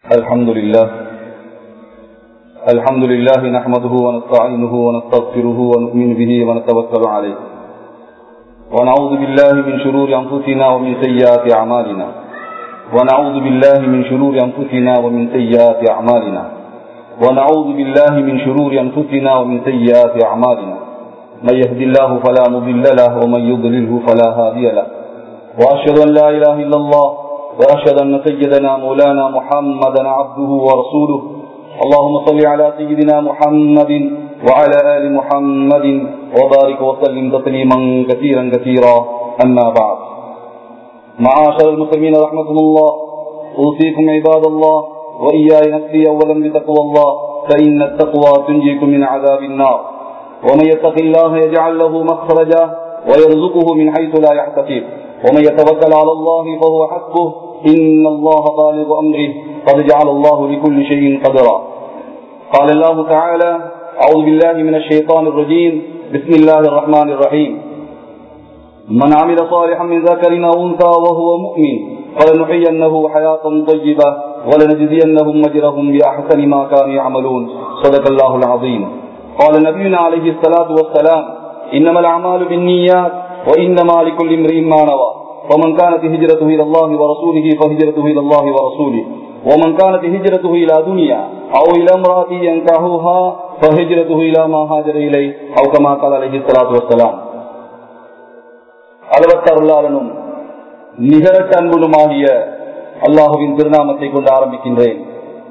الحمد لله الحمد لله نحمده ونستعينه ونستغفره ونؤمن به ونتوكل عليه ونعوذ بالله من شرور أنفسنا ومن سيئات أعمالنا ونعوذ بالله من شرور أنفسنا ومن سيئات أعمالنا ونعوذ بالله من شرور أنفسنا ومن سيئات أعمالنا من يهد الله فلا مضل له ومن يضلله فلا هادي له وأشهد أن لا إله إلا الله وأشهد أن سيدنا مولانا محمدا عبده ورسوله اللهم صل على سيدنا محمد وعلى آل محمد وبارك وسلم تسليما كثيرا كثيرا أما بعد معاشر المسلمين رحمة الله أوصيكم عباد الله وإياي نفسي أولا بتقوى الله فإن التقوى تنجيكم من عذاب النار ومن يتق الله يجعل له مخرجا ويرزقه من حيث لا يحتسب ومن يتوكل على الله فهو حسبه إن الله بالغ أمره قد جعل الله لكل شيء قدرا قال الله تعالى أعوذ بالله من الشيطان الرجيم بسم الله الرحمن الرحيم من عمل صالحا من ذكر أو أنثى وهو مؤمن فلنحيينه حياة طيبة ولنجزينهم أجرهم بأحسن ما كانوا يعملون صدق الله العظيم قال نبينا عليه الصلاة والسلام إنما الأعمال بالنيات وإنما لكل امرئ ما نوى ومن كانت هجرته إلى الله ورسوله فهجرته إلى الله ورسوله ومن كانت هجرته إلى دنيا أو إلى امرأة ينكحها فهجرته إلى ما هاجر إليه أو كما قال عليه الصلاة والسلام அளவற்றருளாளனும் நிகரட்ட அன்புலுமாகிய அல்லாஹுவின் திருநாமத்தை கொண்டு ஆரம்பிக்கின்றேன்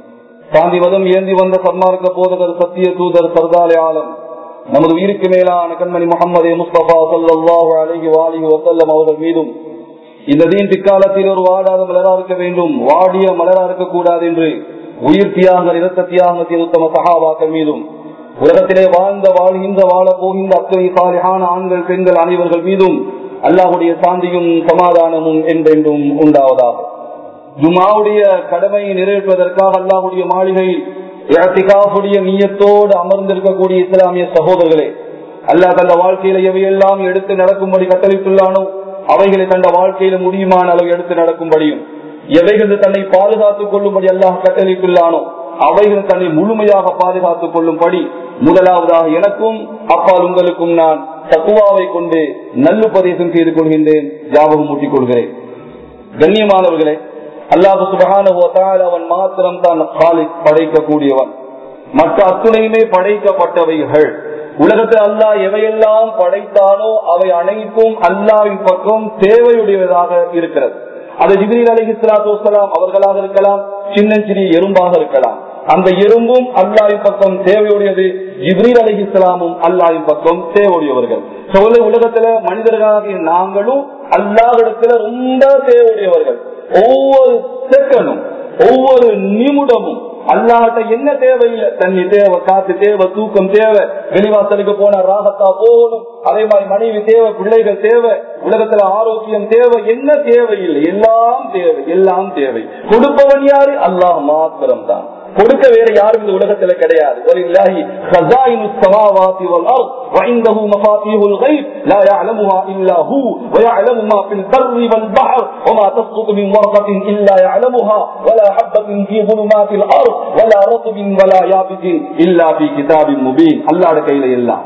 சாந்தி மதம் ஏந்தி வந்த சன்மார்க்க போதகர் சத்திய தூதர் சர்தாலே ஆலம் நமது உயிருக்கு மேலான கண்மணி முகமது முஸ்தபா சல்லாஹு அலஹி வாலி வசல்லம் அவர்கள் மீதும் இந்த தீன் பிற்காலத்தில் ஒரு வாடாத மலரா இருக்க வேண்டும் வாடிய மலரா இருக்கக்கூடாது என்று உயிர் தியாகங்கள் இரத்த தியாகத்தின் உத்தம சகாபாக்கள் மீதும் உலகத்திலே வாழ்ந்த வாழ்கின்ற வாழ போகின்ற அத்தனை சாலியான ஆண்கள் பெண்கள் அனைவர்கள் மீதும் அல்லாஹுடைய சாந்தியும் சமாதானமும் என்றென்றும் உண்டாவதாக ஜுமாவுடைய கடமையை நிறைவேற்றுவதற்காக அல்லாஹுடைய மாளிகை இறத்திகாவுடைய நீயத்தோடு அமர்ந்திருக்கக்கூடிய இஸ்லாமிய சகோதரர்களே அல்லாஹ் தந்த வாழ்க்கையில எவையெல்லாம் எடுத்து நடக்கும்படி கட்டளித்துள்ளானோ அவைகளை தந்த வாழ்க்கையில முடியுமான அளவு எடுத்து நடக்கும்படியும் எவைகள் தன்னை பாதுகாத்துக் கொள்ளும்படி அல்லாஹ் கட்டளித்துள்ளானோ அவைகள் தன்னை முழுமையாக பாதுகாத்துக் கொள்ளும்படி முதலாவதாக எனக்கும் அப்பால் உங்களுக்கும் நான் தக்குவாவை கொண்டு நல்லுபதேசம் செய்து கொள்கின்றேன் ஜாபகம் ஊட்டிக் கொள்கிறேன் கண்ணியமானவர்களே அல்லாஹு சுபகான அவன் மாத்திரம் தான் படைக்கக்கூடியவன் மற்ற அத்துணையுமே படைக்கப்பட்டவைகள் உலகத்தில் அல்லாஹ் எவையெல்லாம் படைத்தானோ அவை அனைத்தும் அல்லாவின் பக்கம் தேவையுடையதாக இருக்கிறது அது ஜிபிரில் அலி இஸ்லாத்து வலாம் அவர்களாக இருக்கலாம் சின்னஞ்சிறிய எறும்பாக இருக்கலாம் அந்த எறும்பும் அல்லாவின் பக்கம் தேவையுடையது ஜிப்ரீல் அலி இஸ்லாமும் அல்லாவின் பக்கம் தேவையுடையவர்கள் சொல்ல உலகத்துல மனிதர்களாகிய நாங்களும் அல்லாஹிடத்துல ரொம்ப தேவையுடையவர்கள் ஒவ்வொரு செகண்டும் ஒவ்வொரு நிமிடமும் அல்லாட்ட என்ன தேவையில்லை தண்ணி தேவை காத்து தேவை தூக்கம் தேவை வெளிவாசலுக்கு போன ராகத்தா போகணும் அதே மாதிரி மனைவி தேவை பிள்ளைகள் தேவை உலகத்துல ஆரோக்கியம் தேவை என்ன தேவையில்லை எல்லாம் தேவை எல்லாம் தேவை கொடுப்பவன் யாரு அல்லாஹ் மாத்திரம் தான் கொடுக்க வேற யாரும் இந்த உலகத்துல கிடையாது ولله خزائن السماوات والارض وعنده مفاتيح الغيب لا يعلمها الا هو ويعلم ما في البر والبحر وما تسقط من ورقه الا يعلمها ولا حبه في ظلمات الارض ولا رطب ولا يابس الا في كتاب مبين الله கையில எல்லாம்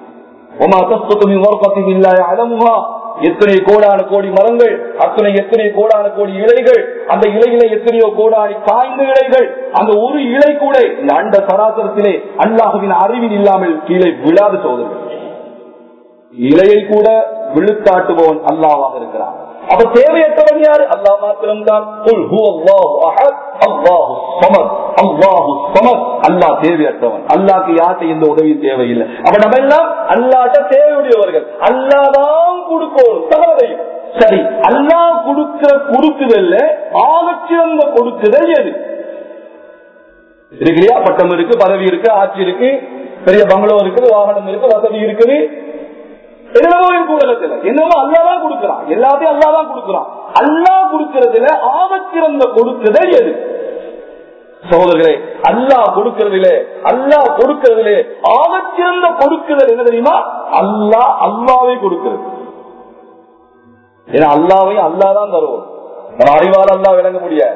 وما تسقط من ورقه الا يعلمها எத்தனை கோடான கோடி மரங்கள் அத்தனை எத்தனை கோடான கோடி இலைகள் அந்த இலையில எத்தனையோ கோடானி காய்ந்த இலைகள் அந்த ஒரு இலை கூட இந்த அண்ட சராசரத்திலே அல்லாஹுவின் அறிவில் இல்லாமல் கீழே விழாது சோதர்கள் இலையை கூட விழுத்தாட்டுபவன் அல்லாவாக இருக்கிறான் அப்ப தேவையற்றவன் யாரு அல்லா மாத்திரம்தான் அல்லா தேவையற்றவன் அல்லாக்கு யார்ட்ட எந்த உதவியும் தேவையில்லை அப்ப நம்ம எல்லாம் அல்லாட்ட தேவையுடையவர்கள் அல்லாதான் கொடுக்கணும் தகவலையும் சரி அல்லா கொடுக்கிற கொடுக்குதல்ல ஆகச்சிறந்த கொடுக்குதல் எது இருக்கு இல்லையா பட்டம் இருக்கு பதவி இருக்கு ஆட்சி இருக்கு பெரிய பங்களோ இருக்குது வாகனம் இருக்கு வசதி இருக்குது என்னவோ இருக்கு உலகத்துல என்னவோ அல்லாதான் கொடுக்கிறான் எல்லாத்தையும் அல்லாதான் கொடுக்கிறான் அல்லா கொடுக்கறதுல ஆகச்சிறந்த கொடுக்குதல் எது சகோதரர்களே அல்லாஹ் கொடுக்கிறதிலே அல்லாஹ் கொடுக்கிறதிலே ஆகச்சிறந்த கொடுக்குதல் என்ன தெரியுமா அல்லாஹ் அல்லாவே கொடுக்கிறது ஏன்னா அல்லாவையும் அல்லாதான் தருவோம் நம்ம அறிவால் அல்லா விளங்க முடியாது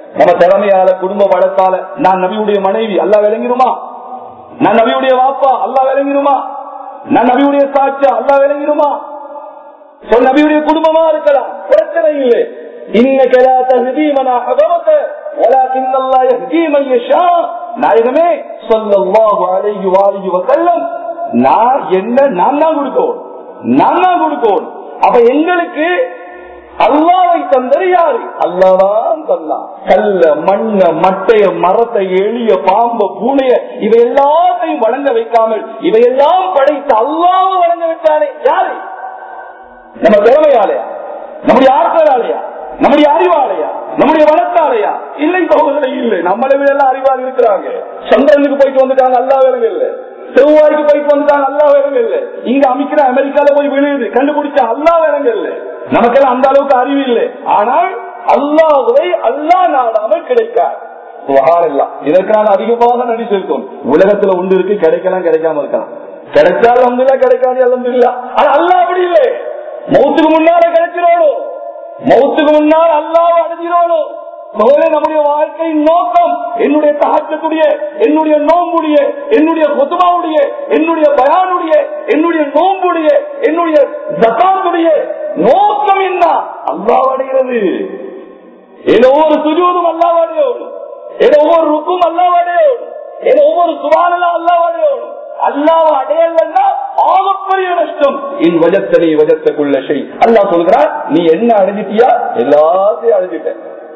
நம்ம திறமையால குடும்ப வளத்தால நான் நபியுடைய மனைவி அல்லா விளங்கிருமா நான் நபியுடைய வாப்பா அல்லா விளங்கிருமா நான் நபியுடைய சாட்சியா அல்லா விளங்கிருமா சொல் நபியுடைய குடும்பமா இருக்கலாம் பிரச்சனை இல்லை இன்னைக்கு லா தஹ்தி மன் அஹ்பபக வலாகின் அல்லாஹ் யஹ்தி மன் யஷா நாயகமே ஸல்லல்லாஹு அலைஹி வஆலிஹி வஸல்லம் நான் என்ன நான் தான் கொடுக்கணும் நான் தான் கொடுக்கணும் அப்ப எங்களுக்கு அல்லாவை தந்தது யாரு அல்லாதான் தந்தான் கல்ல மண்ண மட்டைய மரத்தை எளிய பாம்பு பூனைய இவை எல்லாத்தையும் வழங்க வைக்காமல் இவையெல்லாம் படைத்து அல்லாவை வழங்க வச்சானே யாரு நம்ம திறமையாலையா நம்முடைய ஆற்றலாலையா நம்முடைய அறிவாலையா நம்முடைய வளர்த்தாலையா இல்லை சகோதரரை இல்லை நம்மளை விட எல்லாம் அறிவாக இருக்கிறாங்க சந்திரனுக்கு போயிட்டு வந்துட்டாங்க அல்லா விலங்கு இல்ல செவ்வாய்க்கு போயிட்டு வந்துட்டாங்க அல்லா விலங்கு இல்ல இங்க அமைக்கிற அமெரிக்கால போய் விழுது கண்டுபிடிச்ச அல்லா விலங்கு இல்ல நமக்கெல்லாம் அந்த அளவுக்கு அறிவு இல்லை ஆனால் அல்லாஹுவை அல்லா நாடாமல் கிடைக்காது இதற்கு நான் அதிகமாக நடி செலுத்தும் உலகத்துல ஒன்று இருக்கு கிடைக்கலாம் கிடைக்காம இருக்கலாம் கிடைச்சாலும் அலமதுல்லா கிடைக்காது அலமதுல்லா ஆனா அல்லா அப்படி இல்லை மௌத்துக்கு முன்னால கிடைச்சிடணும் மௌத்துக்கு முன்னால் அல்லாவ அடைஞ்சிடணும் நம்முடைய வாழ்க்கையின் நோக்கம் என்னுடைய தாக்கத்துடைய என்னுடைய நோம்புடைய என்னுடைய கொத்துமாவுடைய என்னுடைய பயானுடைய என்னுடைய நோம்புடைய என்னுடைய ஜகாத்துடைய நோக்கம் என்ன அல்லாவடைகிறது என் ஒவ்வொரு சுஜூதும் அல்லாவடையோடும் என் ஒவ்வொரு ருக்கும் அல்லாவடையோடும் என் ஒவ்வொரு சுபானெல்லாம் அல்லாவடையோடும் அல்லாவ அடையலன்னா ஆகப்பெரிய நஷ்டம் என் வஜத்தனை வஜத்துக்குள்ள செய் அல்லா சொல்கிறார் நீ என்ன அடைஞ்சிட்டியா எல்லாத்தையும் அடைஞ்சிட்ட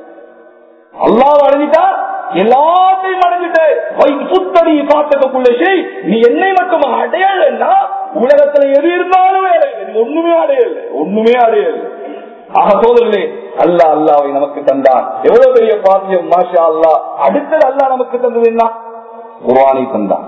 அல்லாவ அடைஞ்சிட்டா எல்லாத்தையும் அடைஞ்சிட்ட சுத்தடி பார்த்ததுக்குள்ள செய் நீ என்னை மட்டும் அடையலன்னா உலகத்துல எது இருந்தாலும் ஒண்ணுமே அடையல ஒண்ணுமே அடையல ஆக சோதர்களே அல்லா அல்லாவை நமக்கு தந்தான் எவ்வளவு பெரிய பாக்கியம் மாஷா அல்லா அடுத்தது அல்லா நமக்கு தந்தது என்ன குர்வானை தந்தான்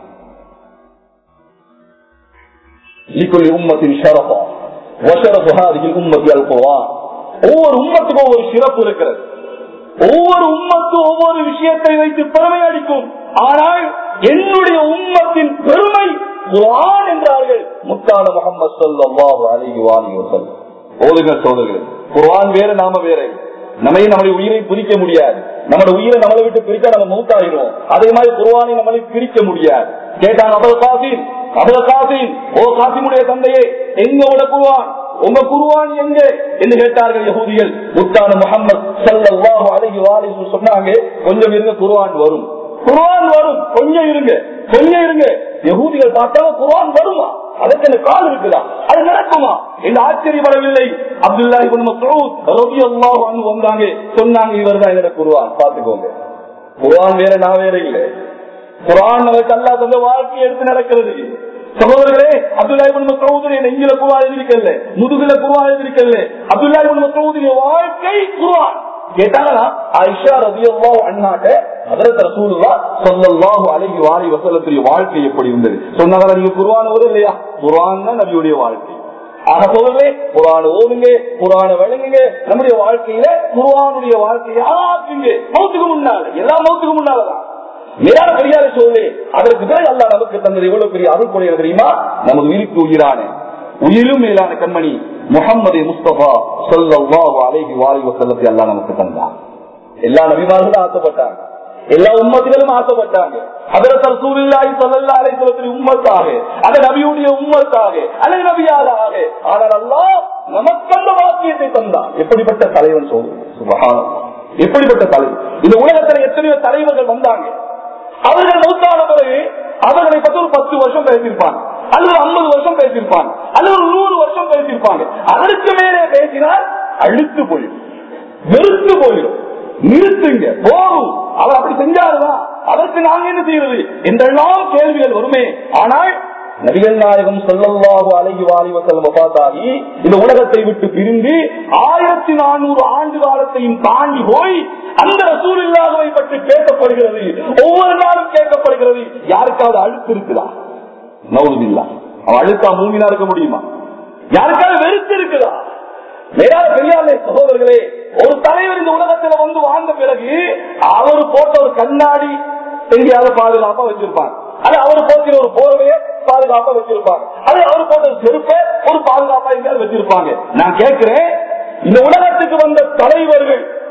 لكل أمة شرفا وشرف هذه الأمة القرآن ஒவ்வொரு உம்மத்துக்கும் ஒவ்வொரு சிறப்பு இருக்கிறது ஒவ்வொரு உம்மத்தும் ஒவ்வொரு விஷயத்தை வைத்து பெருமை அடிக்கும் ஆனால் என்னுடைய உம்மத்தின் பெருமை குரான் என்றார்கள் முத்தான முகமது சொல்லாஹு அலிஹி வாலி வசல்லம் ஓதுகள் சோதர்கள் குரான் வேற நாம வேற நம்மை நம்முடைய உயிரை பிரிக்க முடியாது நம்மளோட உயிரை நம்மளை விட்டு பிரிக்க நம்ம மூத்தாகிடுவோம் அதே மாதிரி குருவானை நம்மளை பிரிக்க முடியாது கேட்டாங்க அபல் காசின் அபல் காசின் ஓ காசிமுடைய தந்தையே எங்க உட குருவான் உங்க குருவான் எங்க என்று கேட்டார்கள் யகுதிகள் முத்தான முகமது சல்லாஹு அழகி வாரி சொன்னாங்க கொஞ்சம் இருங்க குருவான் வரும் குர்ஆன் வரும் கொஞ்சம் இருங்க கொஞ்சம் இருங்க யகூதிகள் பார்த்தா குர்ஆன் வருமா அதுக்கு என்ன கால் இருக்குதா அது நடக்குமா என்று ஆச்சரியப்படவில்லை அப்துல்லா இப்னு மஸ்ஊத் ரலியல்லாஹு அன்ஹு வந்தாங்க சொன்னாங்க இவர்தான் என்னோட குர்ஆன் பாத்துக்கோங்க குர்ஆன் வேற நான் வேற இல்லை குர்ஆன் நமக்கு அல்லாஹ் தந்த வாழ்க்கை எடுத்து நடக்கிறது சகோதரர்களே அப்துல்லா இப்னு மஸ்ஊதுடைய நெஞ்சில குர்ஆன் எழுதிருக்கல முதுகுல குர்ஆன் எழுதிருக்கல அப்துல்லா இப்னு மஸ்ஊதுடைய வாழ்க்கை குர்ஆன் கேட்டாங்களா ஆயிஷா ரதியல்லாஹு அன்ஹாட்ட ஹஜரத் ரசூலுல்லாஹ் ஸல்லல்லாஹு அலைஹி வாலி வஸல்லத்துடைய வாழ்க்கை எப்படி இருந்தது சொன்னாங்களா நீங்க குர்ஆன் ஓது இல்லையா குர்ஆன் தான் நபியுடைய வாழ்க்கை ஆக சொல்லுங்களே குரான ஓதுங்க குரான விளங்குங்க நம்முடைய வாழ்க்கையில குர்ஆனுடைய வாழ்க்கையை ஆக்குங்க மௌத்துக்கு முன்னால எல்லா மௌத்துக்கு முன்னாலதான் மேலான பெரியார சொல்லு அதற்கு பிறகு அல்லாஹ் நமக்கு தந்தது எவ்வளவு பெரிய அருள் கொடையை தெரியுமா நமது உயிருக்கு உயிரான உயிரும் மேலான கண்மணி முகமது முஸ்தபா சொல்லல்லாஹு அலைஹி வாலி வசல்லத்தை அல்லாஹ் நமக்கு தந்தான் எல்லா நபிமார்களும் ஆசைப்பட்டாங்க எல்லா உம்மத்திலும் ஆசைப்பட்டாங்க அதற்கு சூழ்நிலை சொல்லல்லா அலைசலத்தின் உம்மத்தாக அந்த நபியுடைய உம்மத்தாக அல்லது நபியாராக ஆனால் அல்லாஹ் நமக்கு அந்த வாக்கியத்தை தந்தான் எப்படிப்பட்ட தலைவன் சொல்லு சுபகானம் எப்படிப்பட்ட தலைவர் இந்த உலகத்துல எத்தனையோ தலைவர்கள் வந்தாங்க அவர்கள் மூத்தான பிறகு அவர்களை பத்தி ஒரு பத்து வருஷம் பேசியிருப்பாங்க அல்லது ஐம்பது வருஷம் பேசியிருப்பாங்க அல்லது ஒரு நூறு வருஷம் பேசியிருப்பாங்க அதற்கு மேலே பேசினால் அழுத்து போயிடும் வெறுத்து போயிடும் நிறுத்துங்க போகும் அவர் அப்படி செஞ்சாருதான் அதற்கு நாங்க என்ன செய்யறது என்றெல்லாம் கேள்விகள் வருமே ஆனால் நபிகள் நாயகம் சொல்லல்லாஹு அழகி வாலி வசல்லம் வபாத்தாகி இந்த உலகத்தை விட்டு பிரிந்து ஆயிரத்தி நானூறு ஆண்டு காலத்தையும் தாண்டி போய் அந்த ரசூல் இல்லாதவை பற்றி கேட்கப்படுகிறது ஒவ்வொரு நாளும் கேட்கப்படுகிறது யாருக்காவது அழுத்து இருக்குதா நவுதுல்லா அவன் அழுத்தா மூமினா இருக்க முடியுமா யாருக்காவது வெறுத்து இருக்குதா மேலான பெரியாரே சகோதரர்களே ஒரு தலைவர் இந்த உலகத்துல வந்து வாழ்ந்த பிறகு அவர் போட்ட ஒரு கண்ணாடி எங்கேயாவது பாதுகாப்பா வச்சிருப்பாங்க அது அவர் போட்டின ஒரு போர்வைய பாதுகாப்பா வச்சிருப்பாங்க அது அவர் போட்ட ஒரு செருப்பை ஒரு பாதுகாப்பா எங்கேயாவது வச்சிருப்பாங்க நான் கேட்கிறேன் இந்த உலகத்துக்கு வந்த தலைவர்கள்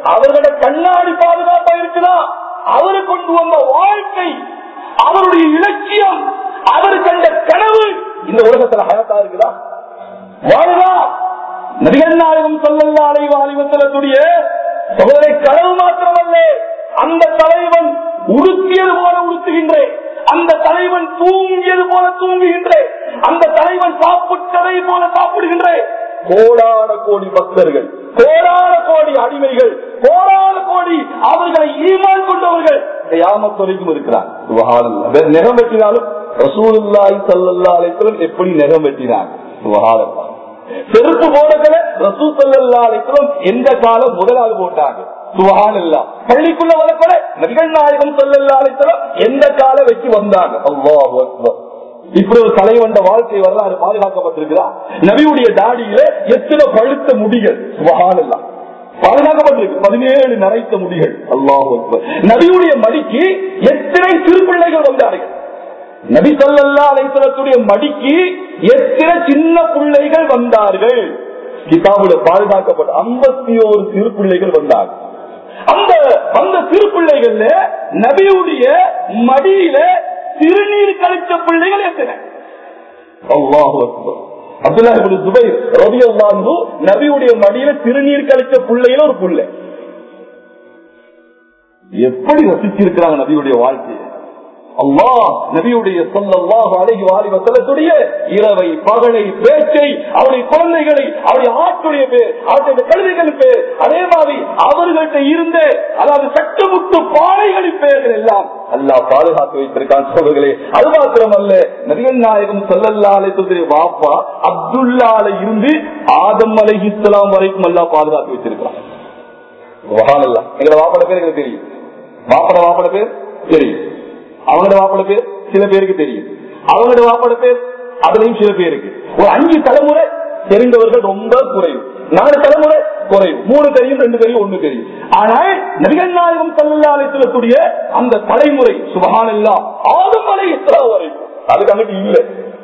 அவர்களோட கண்ணாடி பாதுகாப்பா இருக்குதா அவரு கொண்டு வந்த வாழ்க்கை அவருடைய இலட்சியம் அவர் கண்ட கனவு இந்த உலகத்துல ஹயாத்தா இருக்குதா வாழ்வா நபிகள் நாயகம் சொல்லல்லா அலைவ அலைவசலத்துடைய சகோதரை கனவு மாத்திரமல்ல அந்த தலைவன் உடுத்தியது போல உடுத்துகின்றேன் அந்த தலைவன் தூங்கியது போல தூங்குகின்றேன் அந்த தலைவன் சாப்பிட்டதை போல சாப்பிடுகின்றேன் கோடான கோடி பக்தர்கள் கோடான கோடி அடிமைகள் கோடான கோடி அவர்களை ஈமான் கொண்டவர்கள் யாமத் வரைக்கும் இருக்கிறார் சுபஹானல்லாஹ். வேற நெகம் வெட்டினாலும் ரசூலுல்லாஹி ஸல்லல்லாஹு அலைஹி வஸல்லம் எப்படி நெகம் வெட்டினாங்க சுபஹானல்லாஹ். செருப்பு போடக்கல ரசூ ஸல்லல்லாஹு அலைஹி வஸல்லம் எந்த காலம் முதலாவது போட்டாங்க சுபஹானல்லா பள்ளிக்குள்ள வரக்கல நபிகள் நாயகம் ஸல்லல்லாஹு அலைஹி வஸல்லம் எந்த காலம் வச்சு வந்தாங்க அல்லாஹு அக்பர் இப்படி ஒரு தலைவண்ட வாழ்க்கை வரலாறு பாதுகாக்கப்பட்டிருக்கிறா நபியுடைய தாடியில எத்தனை பழுத்த முடிகள் சுபஹானல்லா பாதுகாக்கப்பட்டிருக்கு பதினேழு நரைத்த முடிகள் அல்லாஹ் நபியுடைய மடிக்கு எத்தனை திருப்பிள்ளைகள் வந்தார்கள் நபி சொல்லல்லா அலைத்தலத்துடைய மடிக்கு எத்தனை சின்ன பிள்ளைகள் வந்தார்கள் கிதாபுல பாதுகாக்கப்பட்ட ஐம்பத்தி ஒரு சிறு பிள்ளைகள் வந்தார்கள் அந்த அந்த சிறு பிள்ளைகள்ல நபியுடைய மடியில சிறுநீர் கழிச்ச பிள்ளைகள் எத்தனை அல்லாஹு அக்பர் அப்துல்லாஹ் இப்னு சுபைர் ரலியல்லாஹு அன்ஹு நபியுடைய மடியில திருநீர் கழிச்ச புள்ளையில ஒரு புள்ளை எப்படி ரசிச்சிருக்கிறாங்க நபியுடைய வாழ்க்கையை அல்லாஹ் நபியுடைய சொல்லல்லாஹு அலைஹி வாலி வஸல்லத்துடைய இரவை பகலை பேச்சை அவருடைய குழந்தைகளை அவருடைய ஆட்டுடைய பேர் அவருடைய கழுதைகள் பேர் அதே மாதிரி அவர்கள்ட்ட இருந்த அதாவது சட்டமுட்டு பானைகளின் பெயர்கள் எல்லாம் அல்லாஹ் பாதுகாத்து வைத்திருக்கான் சோழர்களே அது மாத்திரம் அல்ல நபிகள் நாயகம் சொல்லல்லா அலைத்துடைய வாப்பா அப்துல்லால இருந்து ஆதம் அலை இஸ்லாம் வரைக்கும் எல்லாம் பாதுகாத்து வச்சிருக்கான் வகானல்லா எங்களை வாப்பட பேர் எங்களுக்கு தெரியும் வாப்பட வாப்பட பேர் தெரியும் அவங்களோட வாப்பட பேர் சில பேருக்கு தெரியும் அவங்களோட வாப்பட பேர் அதுலயும் சில பேருக்கு ஒரு அஞ்சு தலைமுறை தெரிந்தவர்கள் ரொம்ப குறைவு நாலு தலைமுறை குறைவு மூணு தெரியும் ரெண்டு தெரியும் ஒண்ணு தெரியும் ஆனால் நபிகள் நாயகம் சல்லாலயத்திலக்கூடிய அந்த தலைமுறை சுபகான் எல்லாம் ஆதம் அலை இஸ்லாம் வரைக்கும் அதுக்கு அங்கிட்டு இல்லை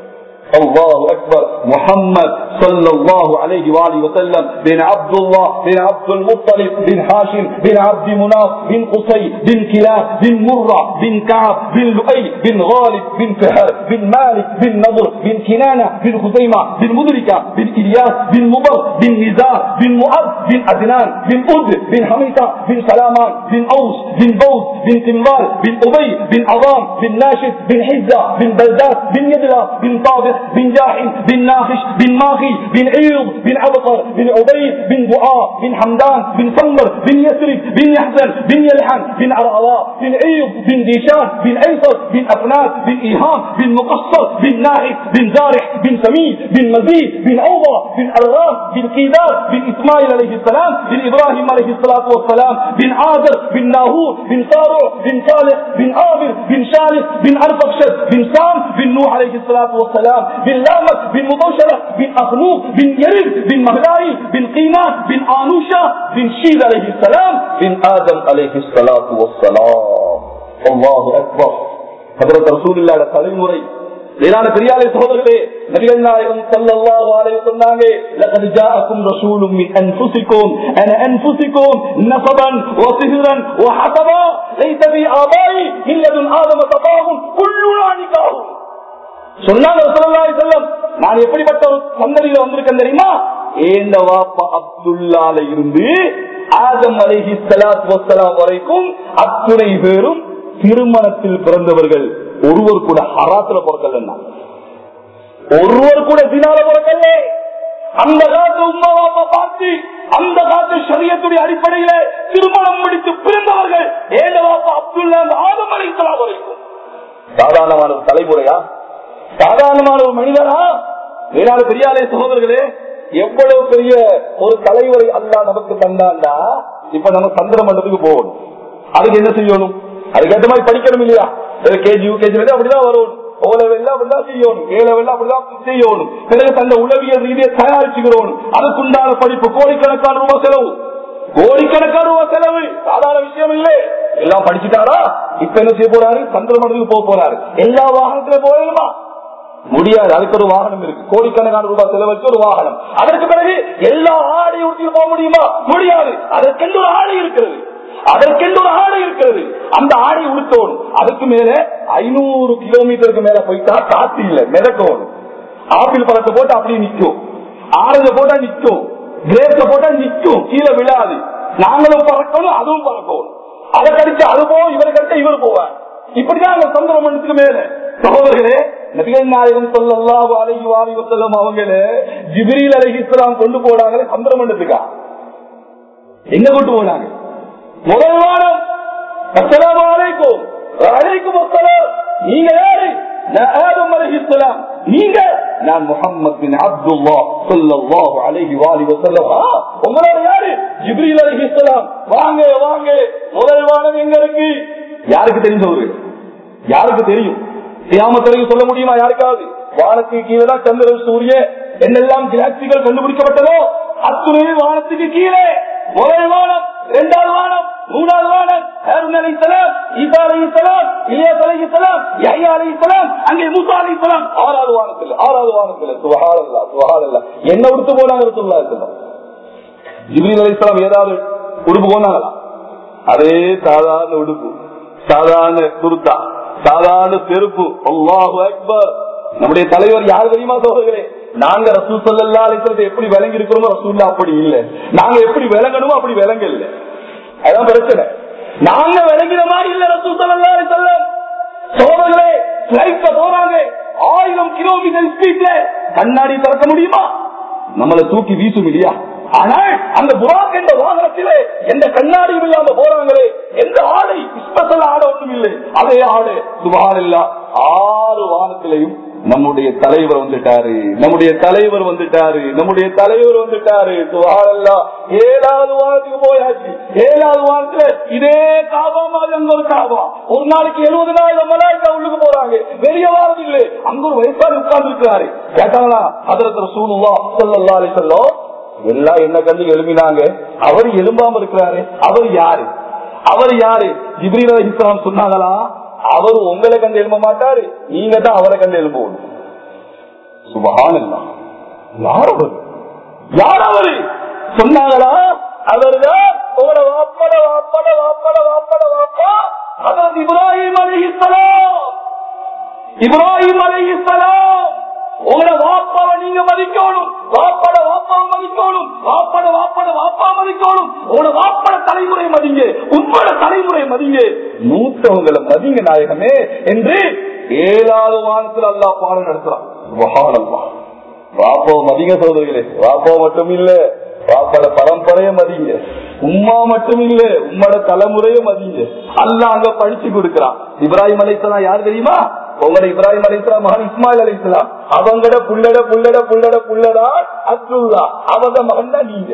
الله أكبر محمد صلى الله عليه وآله وسلم بن عبد الله بن عبد المطلب بن هاشم بن عبد مناف بن قصي بن كلاب بن مرة بن كعب بن لؤي بن غالب بن فهر بن مالك بن نضر بن كنانة بن خزيمة بن مدركة بن إلياس بن مضر بن نزار بن مؤب بن أدنان بن أد بن حميطة بن سلامان بن أوس بن بوز بن تنبال بن أبي بن عظام بن ناشد بن حزة بن بلدات بن يدلى بن طابق بن جاحم بن ناخش بن ماخي بن عيض بن عبقر بن عبيد بن دعاء بن حمدان بن سمر بن يسرب بن يحزن بن يلحن بن عرعراء بن عيض بن ديشان بن ايسر بن افناس بن ايهام بن مقصر بن ناعف بن زارح بن سمين بن مزيد بن عوضة بن أرام بن قيدار بن إسماعيل عليه السلام بن إبراهيم عليه الصلاة والسلام بن عازر بن ناهور بن صارع بن صالح بن عامر بن شارف بن أرفقشد بن سام بن نوح عليه الصلاة والسلام بن لامك بن مبوشرة بن أخنوق بن يرد بن مهلاي بن قينان بن آنوشة بن شيد عليه السلام بن آدم عليه الصلاة والسلام الله أكبر حضرت رسول الله தலைமுறை மேலான பெரியாரை சகோதரர்களே நபிகள் நாயகம் ஸல்லல்லாஹு அலைஹி சொன்னாங்க லகத் ஜாஅக்கும் ரசூலும் மின் அன்ஃபுசிக்கும் அன அன்ஃபுசிக்கும் நஸபன் வ சிஹ்ரன் வ ஹஸபா லைஸ பி ஆபாய் இல்லதுன் ஆதம தபாகும் குல்லுனா நிகாஹும் சொன்னாங்க ரசூலுல்லாஹி ஸல்லம் நான் எப்படிப்பட்ட ஒரு சந்ததியில வந்திருக்கேன் தெரியுமா ஏந்த வாப்பா அப்துல்லால இருந்து ஆதம் அலைஹி ஸலாத்து வஸ்ஸலாம் வரைக்கும் அத்துணை பேரும் திருமணத்தில் பிறந்தவர்கள் ஒருவர் கூட ஹராத்துல பிறக்கல ஒருவர் கூட தினால பிறக்கல அந்த காலத்து உமா பாப்பா பார்த்து அந்த காலத்து சரியத்துடைய அடிப்படையில திருமணம் முடித்து பிறந்தவர்கள் ஏழு பாப்பா அப்துல்லா அந்த ஆதம் அலைத்தலாம் வரைக்கும் சாதாரணமான ஒரு தலைமுறையா சாதாரணமான ஒரு மனிதனா வேளாண் பெரியாலே சகோதரர்களே எவ்வளவு பெரிய ஒரு தலைவரை அல்லா நமக்கு தந்தாண்டா இப்ப நம்ம சந்திர மண்டலத்துக்கு போகணும் அதுக்கு என்ன செய்யணும் அதுக்கேற்ற மாதிரி படிக்கணும் இல்லையா கேஜி யூகேஜி அப்படிதான் வரும் ஓலவெல்லாம் அப்படிதான் செய்யணும் ஏலவெல்லாம் அப்படிதான் செய்யணும் பிறகு தந்த உளவியல் ரீதியை தயாரிச்சுக்கிறோம் அதுக்குண்டான படிப்பு கோடிக்கணக்கான ரூபாய் செலவு கோடிக்கணக்கான ரூபாய் செலவு சாதாரண விஷயம் இல்லை எல்லாம் படிச்சுட்டாரா இப்ப என்ன செய்ய போறாரு சந்திர மண்டலுக்கு போக போறாரு எல்லா வாகனத்துல போகணுமா முடியாது அதுக்கு ஒரு வாகனம் இருக்கு கோடிக்கணக்கான ரூபாய் செலவழிச்சு ஒரு வாகனம் அதற்கு பிறகு எல்லா ஆடையும் உடுத்திட்டு போக முடியுமா முடியாது அதற்கென்று ஒரு ஆடை இருக்கிறது அதற்கென்று ஒரு ஆடை இருக்கிறது அந்த ஆடை உடுத்தோடும் அதுக்கு மேல ஐநூறு கிலோமீட்டருக்கு மேல போயிட்டா காத்து இல்ல மிதக்கணும் ஆப்பிள் பழத்தை போட்டு அப்படியே நிக்கும் ஆரஞ்ச போட்டா நிக்கும் கிரேப்ஸ போட்டா நிக்கும் கீழே விழாது நாங்களும் பறக்கணும் அதுவும் பறக்கணும் அதை கடிச்சு அது போவோம் இவரை கடிச்சா இவர் போவார் இப்படிதான் அந்த சந்திர மண்டலத்துக்கு மேல சகோதரர்களே நபிகள் நாயகம் சொல்லல்லாஹு அலைஹி வாலி வஸல்லம் அவங்கள ஜிப்ரீல் அலைஹிஸ்ஸலாம் கொண்டு போனாங்களே சந்திர மண்டலத்துக்கா எங்க கொண்டு போனாங்க முதல் வாரம் அஸ்ஸலாமு அலைக்கும் அலைக்கும் அஸ்ஸலாம் நீங்க யாரு நான் ஆதம் அலைஹிஸ்ஸலாம் நீங்க நான் முஹம்மது பின் அப்துல்லாஹ் ஸல்லல்லாஹு அலைஹி வாலி வஸல்லம் ஆ, உங்களோட யாரு ஜிப்ரீல் அலைஹிஸ்ஸலாம் வாங்க வாங்க முதல் வாரம் எங்க இருக்கு யாருக்கு தெரிஞ்சவரு யாருக்கு தெரியும் கியாமத்தரையும் சொல்ல முடியுமா யாருக்காவது வானத்துக்கு கீழே தான் சந்திரன் சூரியன் என்னெல்லாம் கிளாக்சிகள் கண்டுபிடிக்கப்பட்டதோ அத்துணை வானத்துக்கு கீழே முதல் வானம் இரண்டாவது வானம் மூணாவது வானம் ஹாரூன் அலைஹிஸ்ஸலாம் ஈசா அலைஹிஸ்ஸலாம் இலியாஸ் அலைஹிஸ்ஸலாம் யஹ்யா அலைஹிஸ்ஸலாம் அங்கே மூசா அலைஹிஸ்ஸலாம் ஆறாவது வானத்தில் ஆறாவது வானத்தில் சுபஹானல்லாஹ் சுபஹானல்லாஹ் என்ன உடுத்து போனாங்க ரசூலுல்லாஹி ஸல்லல்லாஹு ஜிப்ரீல் அலைஹிஸ்ஸலாம் ஏதாவது உடுப்பு போனாங்களா அதே சாதாரண உடுப்பு சாதாரண குருத்தா சாதாரண செருப்பு அல்லாஹு அக்பர் நம்முடைய தலைவர் யார் தெரியுமா சோழர்களே நாங்க ரசூல் சல்லா அலிஸ்லத்தை எப்படி விளங்கி இருக்கிறோமோ ரசூல்லா அப்படி இல்ல நாங்க எப்படி விளங்கணுமோ அப்படி விளங்க இல்ல அதான் பிரச்சனை நாங்க விளங்கின மாதிரி இல்ல ரசூல் சல்லா அலிஸ்லம் சோழர்களே பிளைட்ல போறாங்க ஆயிரம் கிலோமீட்டர் ஸ்பீட்ல கண்ணாடி திறக்க முடியுமா நம்மளை தூக்கி வீசும் இல்லையா ஆனால் அந்த புறாக் என்ற வாகனத்திலே எந்த கண்ணாடியும் இல்லாம போறாங்களே எந்த ஆடை ஸ்பெஷல் ஆடை ஒன்றும் இல்லை அதே ஆடு சுபார் இல்லா ஆறு வானத்திலையும் நம்முடைய தலைவர் வந்துட்டாரு நம்முடைய தலைவர் வந்துட்டாரு நம்முடைய தலைவர் வந்துட்டாரு சுபாரல்லா ஏழாவது வாரத்துக்கு போயாச்சு ஏழாவது வாரத்துல இதே காபா மாதிரி அங்க ஒரு காபா ஒரு நாளைக்கு எழுபதனாயிரம் மலாய்க்கா உள்ளுக்கு போறாங்க வெளியே வாரது இல்லை அங்க ஒரு வயசாளி உட்கார்ந்து இருக்கிறாரு கேட்டாங்களா அதரத்துல சூனுவா சொல்லல்லா அலி சொல்லும் எல்லாம் என்ன கண்டு எழுப்பினாங்க அவர் எலும்பாம இருக்கிறாரு அவர் யாரு அவர் யாரு ஜிப்ரீல் அலைஹிஸ்ஸலாம் சொன்னாங்களா அவர் உங்களை கண்டு எழும்ப மாட்டாரு நீங்க தான் அவரை கண்டு எழும்பணும் சுபஹானல்லாஹ் யார் அவர் யார் அவரு சொன்னாங்களா அவர்தான் உங்களோட வாப்பட வாப்பட வாப்பட வாப்பட வாப்பா அதற்கு இப்ராஹிம் அலைஹிஸ்ஸலாம் இப்ராஹிம் அலைஹிஸ்ஸலாம் உங்களோட வாப்பாவை நீங்க மதிக்கணும் வாப்பட வாப்பாவை மதிக்கணும் வாப்பட வாப்பட வாப்பா மதிக்கணும் உங்களோட வாப்பட தலைமுறை மதிங்க உங்களோட தலைமுறை மதிங்க மூத்தவங்களை மதிங்க நாயகமே என்று ஏழாவது வானத்தில் அல்லாஹ் பாடம் நடத்துறான் சுபஹானல்லாஹ். வாப்பாவை மதிங்க சோதரிகளே வாப்பாவை மட்டும் இல்ல வாப்பட பரம்பரைய மதிங்க உம்மா மட்டும் இல்ல உம்மோட தலைமுறைய மதிங்க அல்லாஹ் அங்க படிச்சு கொடுக்கிறான் இப்ராஹிம் அலைசலாம் யார் தெரியுமா உங்களோட இப்ராஹிம் அலைசலாம் மகன் இஸ்மாயில் அலைசலாம் அவங்கட புள்ளட புள்ளட புள்ளட புள்ளடா அப்துல்லா அவங்க மகன் தான் நீங்க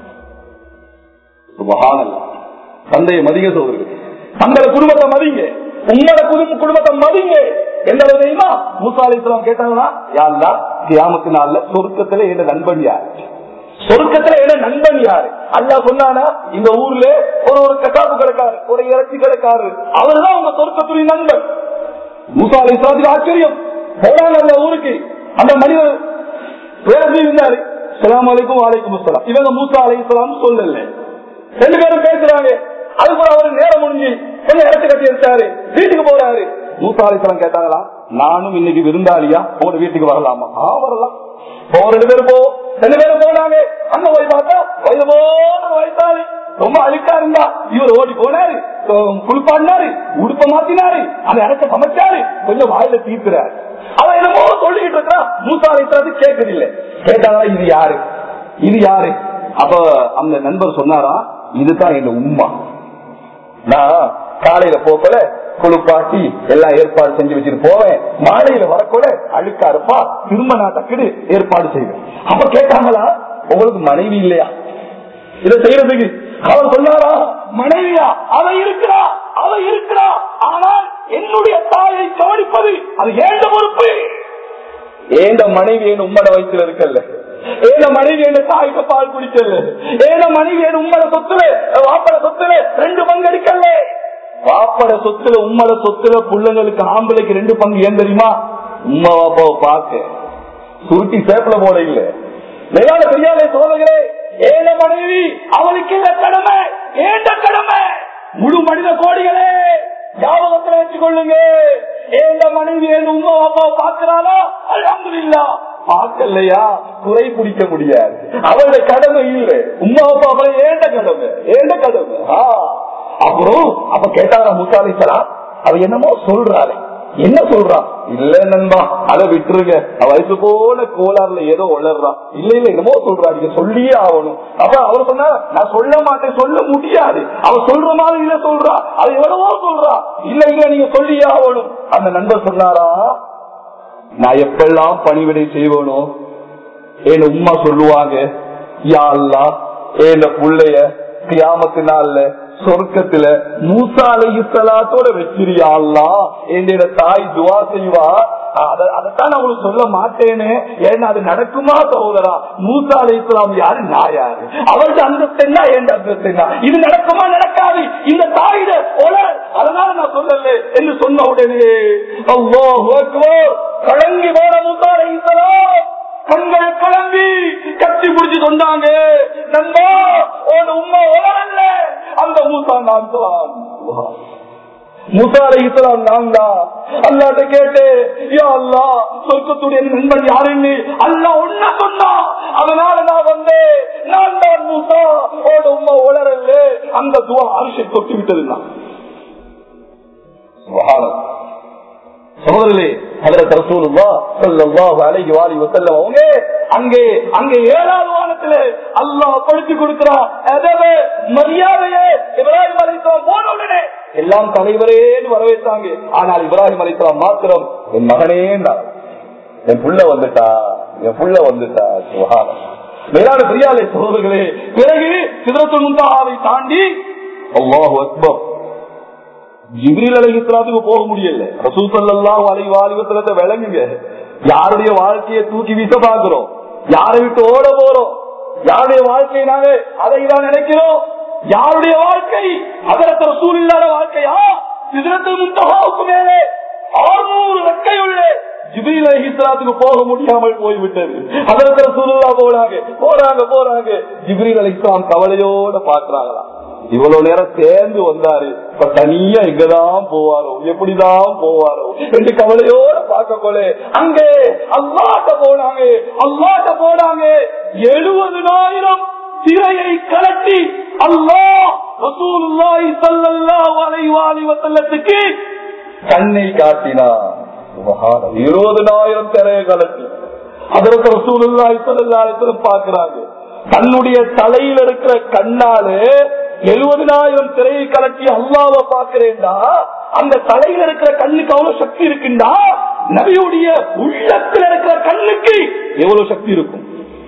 சுபஹானல்லாஹ். தந்தையை மதிங்க சோதரிகள் தங்கள குடும்பத்தை மதிங்க உங்களோட குடும்ப குடும்பத்தை மதிங்க எந்த அளவு தெரியுமா மூசா அலைசலாம் கேட்டாங்களா யாருலா கியாமத்து நாள்ல சொருக்கத்துல என்ன நண்பன் யார் சொருக்கத்துல என்ன நண்பன் யாரு அல்லா சொன்னானா இந்த ஊர்ல ஒரு ஒரு கட்டாப்பு கிடக்காரு ஒரு இறைச்சி கிடக்காரு அவர்தான் உங்க சொருக்கத்துடைய நண்பன் மூசா அலைசலாத்துக்கு ஆச்சரியம் போனாங்க அந்த ஊருக்கு அந்த மனிதர் வேலை இருந்தாரு சலாம் அலைக்கும் வாலைக்கும் அஸ்ஸலாம் இவங்க மூசா அலைசலாம் சொல்லல ரெண்டு பேரும் பேசுறாங்க அதுக்கு அவர் நேரம் முடிஞ்சு கொஞ்சம் இடத்து கட்டி எடுத்தாரு வீட்டுக்கு போறாரு மூசா அலைசலாம் கேட்டாங்களா நானும் இன்னைக்கு விருந்தாளியா உங்க வீட்டுக்கு வரலாமா ஆ வரலாம் போ ரெண்டு பேரும் போ ரெண்டு பேரும் போனாங்க அங்க போய் பார்த்தா வயது போன வயசாளி ரொம்ப அழுக்கா இருந்தா இவர் ஓடி போனாரு குளிப்பாடினாரு உடுப்ப மாத்தினாரு அந்த இடத்த சமைச்சாரு கொஞ்சம் வாயில தீர்க்கிறாரு அவன் என்னமோ சொல்லிட்டு இருக்கிறான் மூசாலை கேட்கறது இல்ல கேட்டாங்களா இது யாரு இது யாரு அப்ப அந்த நண்பர் சொன்னாரா இதுதான் எங்க உம்மா நான் காலையில போக்கல குளிப்பாட்டி எல்லாம் ஏற்பாடு செஞ்சு வச்சுட்டு போவேன் மாலையில வரக்கூட அழுக்கா இருப்பா திரும்ப நான் டக்குடு ஏற்பாடு செய்வேன் அப்ப கேட்டாங்களா உங்களுக்கு மனைவி இல்லையா இதை செய்யறதுக்கு அவர் சொன்னாரா மனைவியா அவ இருக்கிறா அவ இருக்கிறா ஆனால் என்னுடைய தாயை கவனிப்பது அது ஏண்ட பொறுப்பு ஏண்ட மனைவி என் உம்மட வயிற்றுல இருக்கல்ல ஏன மனைவி என் தாய்க்கு பால் குடிக்கல ஏன மனைவி என் உம்மட சொத்துல வாப்பட சொத்துல ரெண்டு பங்கு எடுக்கல வாப்பட சொத்துல உம்மட சொத்துல பிள்ளைங்களுக்கு ஆம்பளைக்கு ரெண்டு பங்கு ஏன் தெரியுமா உமா பாப்பாவை பார்க்க சுருட்டி சேப்பல போட இல்ல மேலான பெரியாலே சோதகரே ஏழ மனைவி அவளுக்கு இல்ல கடமை ஏண்ட கடமை முழு மனித கோடிகளே ஞாபகத்துல வச்சுக் கொள்ளுங்க ஏண்ட மனைவி என் உமா பாப்பாவை பார்க்கிறாளா அலமதுல்லா பார்க்கலையா குறை பிடிக்க முடியாது அவளுடைய கடமை இல்லை உமா அப்பா ஏண்ட கடமை ஏண்ட கடமை ஆ. அப்புறம் அப்ப கேட்டாரா முசாலிசலா அவ என்னமோ சொல்றாளே என்ன சொல்றான் இல்ல நண்பா அதை விட்டுருங்க அவ வயசு போல கோளாறுல ஏதோ உளர்றான் இல்ல இல்ல என்னமோ சொல்றா நீங்க சொல்லியே ஆகணும் அப்ப அவர் சொன்னா நான் சொல்ல மாட்டேன் சொல்ல முடியாது அவ சொல்ற மாதிரி இல்ல சொல்றா அது எவ்வளவோ சொல்றா இல்ல இல்ல நீங்க சொல்லியே ஆகணும் அந்த நண்பர் சொன்னாரா நான் எப்பெல்லாம் பணிவிடை செய்வேனோ என் உமா சொல்லுவாங்க யா அல்லா ஏன் புள்ளைய கியாமத்து நாள்ல சொர்க்கத்துல மூசாலை இஸ்லாத்தோட வச்சிருயா அல்லா என் தாய் துவா செய்வா அத- அதைத்தான் நான் உங்களுக்கு சொல்ல மாட்டேன்னு ஏன்னா அது நடக்குமா சகோதரா மூசா அலை இஸ்லாம் யாரு நான் யாரு அவருக்கு அந்தஸ்து என்ன என் அந்தஸ்து என்ன இது நடக்குமா நடக்காது இந்த தாயிட ஒலர் அதனால நான் சொல்லல என்று சொன்ன உடனே அல்லாஹ் அக்பர் கலங்கி போன மூசா அலை இஸ்லாம் கண்களை கிளம்பி கட்டி பிடிச்சு சொன்னாங்க நண்பா உன் உண்மை உலகல்ல அந்த மூசா நான் தான் மூசாலை இஸ்லாம் நான் தான் அல்லாட்ட கேட்டு யா அல்லா சொர்க்கத்துடைய நண்பன் யாருன்னு அல்லா ஒன்ன சொன்னா அதனால நான் வந்தேன் நான் தான் மூசா ஓட உண்மை உலரல்ல அந்த துவா அரிசி தொட்டு விட்டது நான் சகோதரர்களே ஹதரத் ரசூலுல்லாஹ் ஸல்லல்லாஹு அலைஹி வஆலிஹி வஸல்லம் அவங்க அங்கே அங்கே ஏழாவது வானத்துல அல்லாஹ் படுத்தி கொடுக்கிறான் அதவே மரியாதையே இப்ராஹிம் அலைஹிஸ்ஸலாம் போன உடனே எல்லாம் தலைவரேன்னு வரவேற்றாங்க ஆனால் இப்ராஹிம் அலைஹிஸ்ஸலாம் மாத்திரம் என் மகனே என் புள்ள வந்துட்டா என் புள்ள வந்துட்டா சுகாரம் மேலான பெரியாலே சகோதரர்களே பிறகு சிதறத்து முந்தாவை தாண்டி அல்லாஹு அக்பர் ஜிப்ரீல் அலை இஸ்லாத்துக்கு போக முடியல ரசூசல்லாம் அலை வாலிபத்திரத்தை விளங்குங்க யாருடைய வாழ்க்கையை தூக்கி வீச பாக்குறோம் யாரை விட்டு ஓட போறோம் யாருடைய வாழ்க்கையை நாங்க அதை தான் நினைக்கிறோம் யாருடைய வாழ்க்கை அதற்கு ரசூல் இல்லாத வாழ்க்கையா சிதறத்தில் முந்தகாவுக்கு மேலே ஆறுநூறு ரெக்கை உள்ள ஜிபில் அலி இஸ்லாத்துக்கு போக முடியாமல் போய்விட்டது அதற்கு ரசூலுல்லா போறாங்க போறாங்க போறாங்க ஜிப்ரீல் அலி இஸ்லாம் கவலையோட பாக்குறாங்களா இவ்வளவு நேரம் சேர்ந்து வந்தாரு இப்ப தனியா எங்கதான் போவாரோ எப்படிதான் போவாரோ என்று கவலையோட பார்க்க போல அங்கே அல்லாட்ட போனாங்க அல்லாட்ட போனாங்க எழுபதுனாயிரம் திரையை கலட்டி அல்லாஹ் ரசூலுல்லாஹி ஸல்லல்லாஹு அலைஹி வஆலிஹி வஸல்லத்துக்கு கண்ணை காட்டினார் சுபஹானல்லாஹ். இருபதுனாயிரம் திரையை கலட்டி அதற்கு ரசூலுல்லாஹி ஸல்லல்லாஹு அலைஹி வஸல்லம் பார்க்கறாங்க தன்னுடைய தலையில் இருக்கிற கண்ணாலே எழுபதினாயிரம் திரையை கலட்டி அல்லாவை பாக்குறேன்டா அந்த தலையில இருக்கிற கண்ணுக்கு அவ்வளவு சக்தி இருக்குண்டா நபியுடைய உள்ளத்தில் இருக்கிற கண்ணுக்கு எவ்வளவு சக்தி இருக்கும்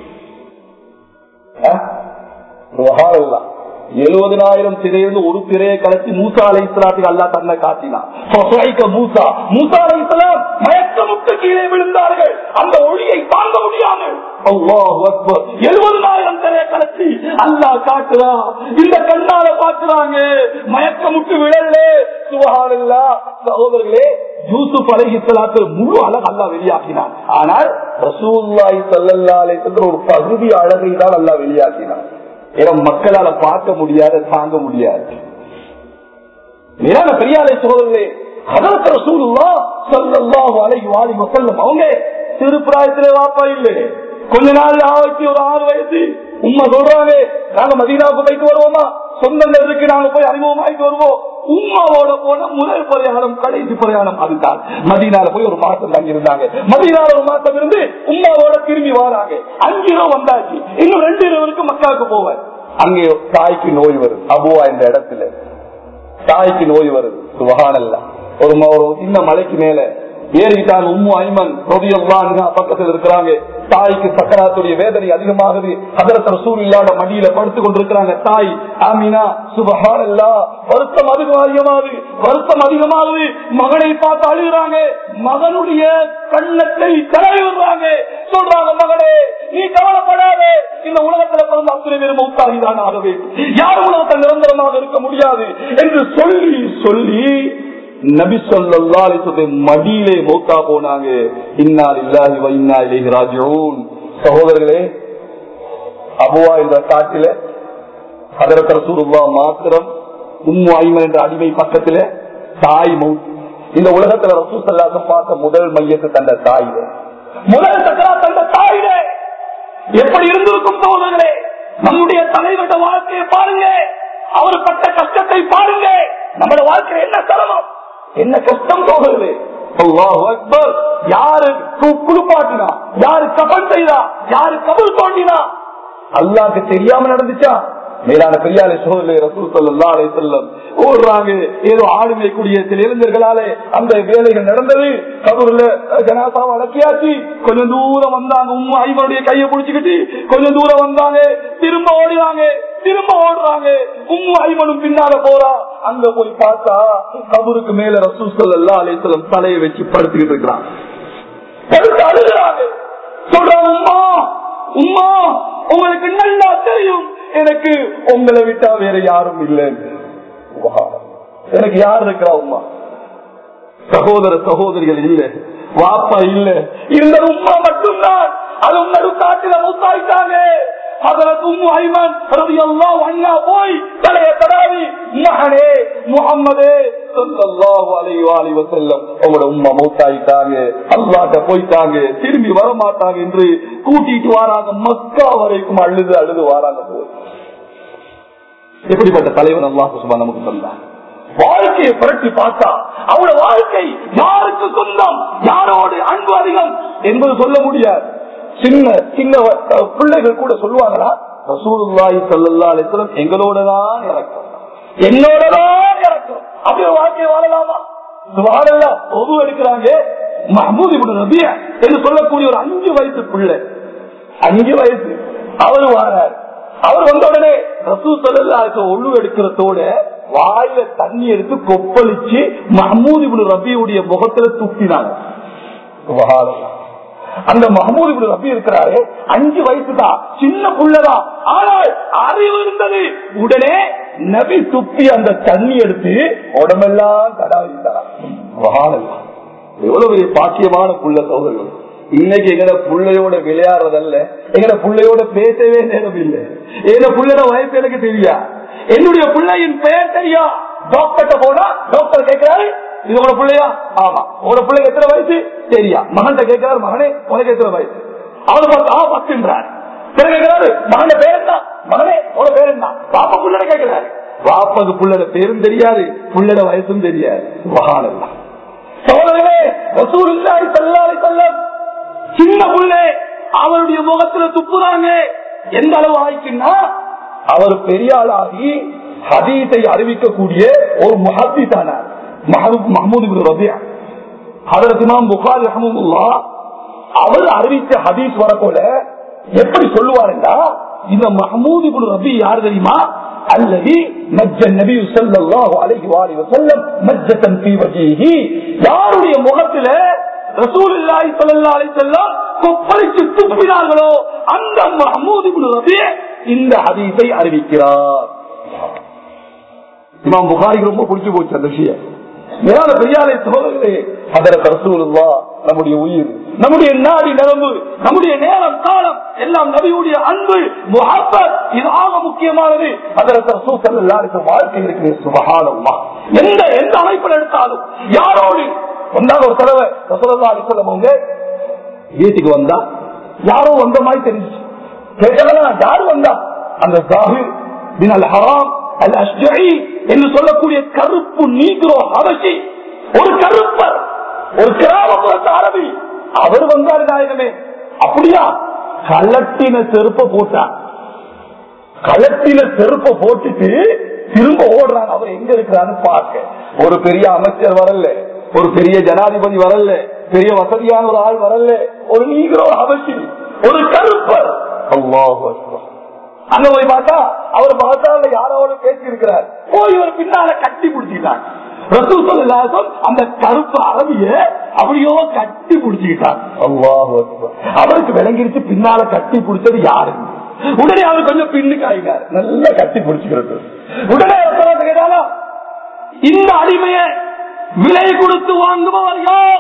எழுபதினாயிரம் திரையிலிருந்து ஒரு திரையை கலத்தி மூசா அலை இஸ்லாத்துக்கு அல்லா தன்னை காட்டினான் ஃபஸைக மூசா மூசா அலை இஸ்லாம் மயக்கமுட்டு கீழே விழுந்தார்கள் அந்த ஒளியை தாங்க முடியாமல் அல்லாஹ் அக்பர் எழுபதினாயிரம் திரையை கலத்தி அல்லாஹ் காட்டுறா இந்த கண்ணால பாக்குறாங்க மயக்கமுட்டு விழல சுபஹானல்லா சகோதரர்களே யூசுப் அலைஹி ஸலாத்து முழு அழகு அல்லாஹ் வெளியாக்கினான் ஆனால் ரசூலுல்லாஹி ஸல்லல்லாஹு அலைஹி வஸல்லம் ஒரு பகுதி அழகை தான் அல்லாஹ் வெளியாக்கினான் ஏன்னா மக்களால பார்க்க முடியாது தாங்க முடியாது மேலான பெரியாலை சோதர்களே அதற்கு ரசூலுல்லா ஸல்லல்லாஹு அலைஹி வாலி வஸல்லம் அவங்க சிறு பிராயத்திலே வாப்பா இல்லை கொஞ்ச நாள் ஆயிரத்தி ஒரு ஆறு வயசு உண்மை சொல்றாங்க நாங்க மதீனாவுக்கு போயிட்டு வருவோமா சொந்தங்கள் இருக்கு நாங்க போய் அறிமுகமாயிட்டு வருவோம் உம்மாவோட போன முதல் பிரயாணம் கடைசி பிரயாணம் அதுதான் மதீனால போய் ஒரு மாசம் தங்கி இருந்தாங்க மதீனால ஒரு மாசம் இருந்து உம்மாவோட திரும்பி வராங்க அஞ்சு இரவு வந்தாச்சு இன்னும் ரெண்டு இரவுக்கு மக்காவுக்கு போவேன் அங்கே தாய்க்கு நோய் வருது அபுவா இந்த இடத்துல தாய்க்கு நோய் வருது சுபகானல்ல ஒரு ம- ஒரு சின்ன மலைக்கு மேல ஏறிக்கிட்டாங்க உம்மு ஐமன் ரொதியல்லான்னு பக்கத்தில் இருக்கிறாங்க தாய்க்கு சக்கராத்துடைய வேதனை அதிகமாகுது அதரத்த ரசூல் இல்லாத மடியில படுத்து கொண்டிருக்கிறாங்க தாய் ஆமினா சுபஹானல்லா வருத்தம் அதிகம் அதிகமாகுது வருத்தம் அதிகமாகுது மகனை பார்த்து அழுகிறாங்க மகனுடைய கண்ணத்தை தடவி விடுறாங்க சொல்றாங்க மகனே நீ கவலைப்படாதே இந்த உலகத்துல பிறந்த அத்தனை பேரும் மௌத்தாகிதான் ஆக வேண்டும் யார் உலகத்தை நிரந்தரமாக இருக்க முடியாது என்று சொல்லி சொல்லி நபி சொல்லி மடியிலே மௌத்தா போனாங்க இன்னா இல்லாஹி வ இன்னா இலைஹி ராஜிஊன் சகோதரர்களே அபுவா என்ற காட்டில ஹதரத் ரசூலுல்லாஹ் மாத்திரம் உம்மு ஐமன் என்ற அடிமை பக்கத்துல தாய் மௌத் இந்த உலகத்துல ரசூல் சல்லாசம் பார்த்த முதல் மையத்தை தந்த தாயில முதல் சக்கரா தந்த தாயில எப்படி இருந்திருக்கும் சகோதரர்களே நம்முடைய தலைவருடைய வாழ்க்கையை பாருங்க அவர் பட்ட கஷ்டத்தை பாருங்க நம்மளோட வாழ்க்கை என்ன சிரமம் என்ன கஷ்டம் தோணுது அல்லாஹு அக்பர் யாரு கு- குளிப்பாட்டினா யாரு கபல் செய்தா யாரு கபல் தோண்டினா அல்லாஹ்க்கு தெரியாம நடந்துச்சா மேலான பெரியாரை சோதனை ரசூல் சொல்லா அலை செல்லம் ஓடுறாங்க ஏதோ ஆளுமை கூடிய சில இளைஞர்களாலே அந்த வேலைகள் நடந்தது கபூர்ல ஜனாசாவை அடக்கியாச்சு கொஞ்சம் தூரம் வந்தாங்க உம்மா ஐவனுடைய கையை பிடிச்சுக்கிட்டு கொஞ்சம் தூரம் வந்தாங்க திரும்ப ஓடினாங்க திரும்ப ஓடுறாங்க உம்மு ஐமனும் பின்னால போறா அங்க போய் பார்த்தா கபருக்கு மேல ரசூல் சொல்லா அலை செல்லம் தலையை வச்சு படுத்துக்கிட்டு இருக்கிறான் படுத்து அழுகிறாங்க சொல்றாங்க உம்மா உம்மா உங்களுக்கு நல்லா தெரியும் எனக்கு உங்களை விட்டா வேற யாரும் இல்லை எனக்கு யார் இருக்கிறா உம்மா சகோதர சகோதரிகள் இல்ல வாப்பா இல்ல இருந்த உம்மா மட்டும்தான் அது உன்னடு காட்டில மூத்தாயிட்டாங்க அதுல உம்மு ஐமன் ரலியல்லாஹு அன்ஹா போய் தலைய தடாவி மகனே முஹம்மதே ஸல்லல்லாஹு அலைஹி வஸல்லம் வஸல்லம் உங்களோட உம்மா மூத்தாயிட்டாங்க அல்லாஹ்ட்ட போயிட்டாங்க திரும்பி வர மாட்டாங்க என்று கூட்டிட்டு வராங்க மக்கா வரைக்கும் அழுது அழுது வராங்க போய் எப்படிப்பட்ட தலைவன் அல்லாஹ் சுபா நமக்கு தந்தான் வாழ்க்கையை புரட்டி பார்த்தா அவளோட வாழ்க்கை யாருக்கு சொந்தம் யாரோடு அன்பு அதிகம் என்பது சொல்ல முடியாது சின்ன சின்ன அஹ், பிள்ளைகள் கூட சொல்லுவாங்களா ரசூலுல்லாஹி ஸல்லல்லாஹு அலைஹி வஸல்லம் எங்களோட தான் இறக்கும் என்னோட தான் இறக்கும் அப்படி ஒரு வாழ்க்கையை வாழலாமா சுபஹானல்லாஹ் ஒது எடுக்கிறாங்க மஹமூத் இப்னு ரபியா என்று சொல்லக்கூடிய ஒரு அஞ்சு வயசு பிள்ளை அஞ்சு வயசு அவர் வாரார் அவர் வந்த உடனே ரசூ சொல்லல ஒழு எடுக்கிறதோட வாயில தண்ணி எடுத்து கொப்பளிச்சு மஹமூத் இப்னு ரபியுடைய முகத்துல துப்பினாங்க சுபஹானல்லாஹ். அந்த மஹமூத் இப்னு ரபி இருக்கிறாரு அஞ்சு வயசு தான் சின்ன புள்ளதான் ஆனால் அறிவு இருந்தது உடனே நபி துப்பி அந்த தண்ணி எடுத்து உடம்பெல்லாம் தடாவிட்டார் சுபஹானல்லாஹ். எவ்வளவு பெரிய பாக்கியமான புள்ள சோதர்கள் இன்னைக்கு எங்கட புள்ளையோட விளையாடுறதல்ல எங்கட புள்ளையோட பேசவே நேரம் இல்லை எங்க புள்ளையோட வயசு எனக்கு தெரியா என்னுடைய பிள்ளையின் பெயர் தெரியா டாக்டர்கிட்ட போனா டாக்டர் கேட்கிறாரு இது உங்களோட பிள்ளையா ஆமா உங்களோட பிள்ளைக்கு எத்தனை வயசு தெரியா மகன் கேட்கிறாரு மகனே உனக்கு எத்தனை வயசு அவரு பார்த்து ஆ பத்துன்றார் பிறகு கேட்கிறாரு மகன பேர் என்ன மகனே உன பேர் என்ன பாப்பா புள்ளட கேட்கிறாரு பாப்பாக்கு புள்ளட பேரும் தெரியாது புள்ளட வயசும் தெரியாது மகானல்லாம் சோழர்களே ரசூலுல்லாஹி ஸல்லல்லாஹு அலைஹி வஸல்லம் சின்ன புள்ளை அவருடைய முகத்துல துப்புறாங்க எந்த அளவு ஆயிடுச்சுன்னா அவர் பெரிய ஆளாகி ஹதீஸை அறிவிக்கக்கூடிய ஒரு முஹத்திஸானார் மஹமூத் இப்னு ரபியா ஹதரத் இமாம் புகாரி ரஹ்மத்துல்லாஹ் அவர் அறிவித்த ஹதீஸ் வரப்போல எப்படி சொல்லுவாருன்னா இந்த மஹமூத் இப்னு ரபி யார் தெரியுமா அல்லது மஜ்ஜ நபி ஸல்லல்லாஹு அலைஹி வஆலிஹி வஸல்லம் மஜ்ஜத்தன் ஃபீ வஜீஹி யாருடைய முகத்தில ரசூலுல்லாஹி ஸல்லல்லாஹு அலைஹி வஸல்லம் கொப்பளிச்சு துப்பினார்களோ அந்த மஹமூத் இப்னு ரபி இந்த ஹதீஸை அறிவிக்கிறார் இமாம் புகாரிக்கு ரொம்ப பிடிச்சு போச்சு அந்த விஷயம் மேலான பெரியாரை சோதர்களே அதற்கு ரசூலுல்லா நம்முடைய உயிர் நம்முடைய நாடி நரம்பு நம்முடைய நேரம் காலம் எல்லாம் நபியுடைய அன்பு முகப்பத் இது ஆக முக்கியமானது அதற்கு ரசூல் ஸல்லல்லாஹு வாழ்க்கை இருக்கு சுபஹானல்லாஹ் எந்த எந்த அமைப்பில் எடுத்தாலும் யாரோடு வந்தாங்க ஒரு தடவை ரசூலுல்லாஹி அலைஹி வஸல்லம் அவங்க வீட்டுக்கு வந்தா யாரோ வந்த மாதிரி தெரிஞ்சு கேட்டவனா யாரு வந்தா அந்த ஜாஹிர் பின் அல் ஹராம் அல் அஷ்ஜஇ என்று சொல்லக்கூடிய கருப்பு நீக்ரோ அவசி ஒரு கருப்பர் ஒரு கிராமப்புறத்து அரபி அவர் வந்தாரு நாயகமே அப்படியா கலட்டின செருப்ப போட்டான் கலட்டின செருப்ப போட்டுட்டு திரும்ப ஓடுறாங்க அவர் எங்க இருக்கிறான்னு பார்க்க ஒரு பெரிய அமைச்சர் வரல ஒரு பெரிய ஜனாதிபதி வரல பெரிய வசதியான ஒரு ஆள் வரல ஒரு நீங்களோ அவசியம் ஒரு கருப்பர் அல்லாஹ் அங்க போய் பார்த்தா அவர் பாசால யாரோட பேசி இருக்கிறார் போய் இவர் பின்னால கட்டி பிடிச்சிட்டாங்க ரசூல் ஸல்லல்லாஹு அந்த கருப்பு அரபிய அப்படியோ கட்டி பிடிச்சிக்கிட்டார் அல்லாஹ் அவருக்கு விளங்கிருச்சு பின்னால கட்டி பிடிச்சது யாரு உடனே அவர் கொஞ்சம் பின்னுக்கு ஆயிட்டார் நல்லா கட்டி பிடிச்சுக்கிறது உடனே அவர் சொல்றது கேட்டாலும் இந்த அடிமைய விலை கொடுத்து வாங்குபவர் யார்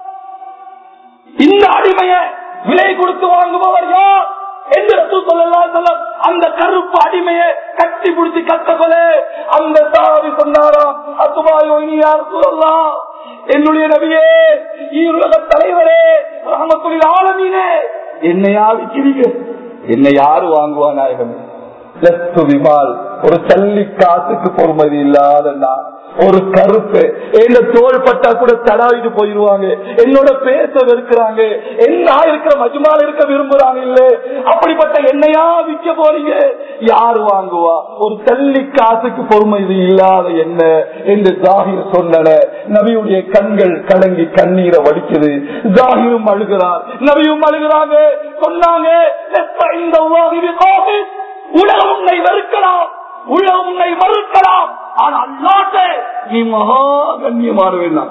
இந்த அடிமையை விலை கொடுத்து வாங்குபவர் யார் என்று ரசூல் ஸல்லல்லாஹு அலைஹி வஸல்லம் அந்த கருப்பு அடிமையை கட்டி பிடிச்சி கட்டப்பலே அந்த சாவி சொன்னாராம் அத்துபாயோ இனி யார் சொல்லலாம் என்னுடைய நபியே ஈருலக தலைவரே ரஹமத்துல் ஆலமீனே என்னை யார் விற்கிறீங்க என்னை யாரு வாங்குவா நாயகமே லஸ்து விமால் ஒரு சல்லி காசுக்கு பொறுமதி இல்லாத நான் ஒரு கருப்பு என்ன தோல் பட்டா கூட தடாவிட்டு போயிருவாங்க என்னோட பேச வெறுக்கிறாங்க என்ன இருக்கிற மஜ்மால இருக்க விரும்புறாங்க இல்ல அப்படிப்பட்ட என்னையா விற்க போறீங்க யாரு வாங்குவா ஒரு தள்ளி காசுக்கு பொறுமை இது இல்லாத என்ன என்று ஜாகிர் சொன்னன நபியுடைய கண்கள் கலங்கி கண்ணீரை வடிக்குது ஜாகிரும் அழுகிறார் நபியும் அழுகிறாங்க சொன்னாங்க "லெஸ்ஸ இந்த அல்லாஹி பிகாஃபிஸ்." உலகம் உன்னை வெறுக்கலாம் உலகம் உன்னை மறுக்கலாம் ஆனா அல்லாட்ட நீ மகா கண்ணியமான வேண்டாம்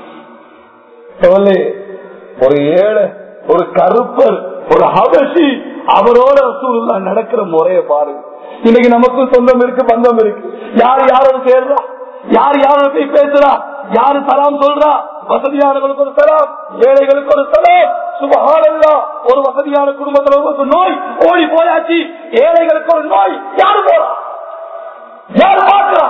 ஒரு ஏழை ஒரு கருப்பர் ஒரு ஹபசி அவரோட ரசூலுல்லா நடக்கிற முறைய பாருங்க இன்னைக்கு நமக்கும் சொந்தம் இருக்கு பந்தம் இருக்கு யார் யாரோட சேர்றா யார் யாரோட போய் பேசுறா யாரு சலாம் சொல்றா வசதியானவர்களுக்கு ஒரு சலாம் ஏழைகளுக்கு ஒரு சலாம் சுபகாலல்லா ஒரு வசதியான குடும்பத்துல ஒரு நோய் ஓடி போயாச்சு ஏழைகளுக்கு ஒரு நோய் யாரு போறா யார் பார்க்கிறா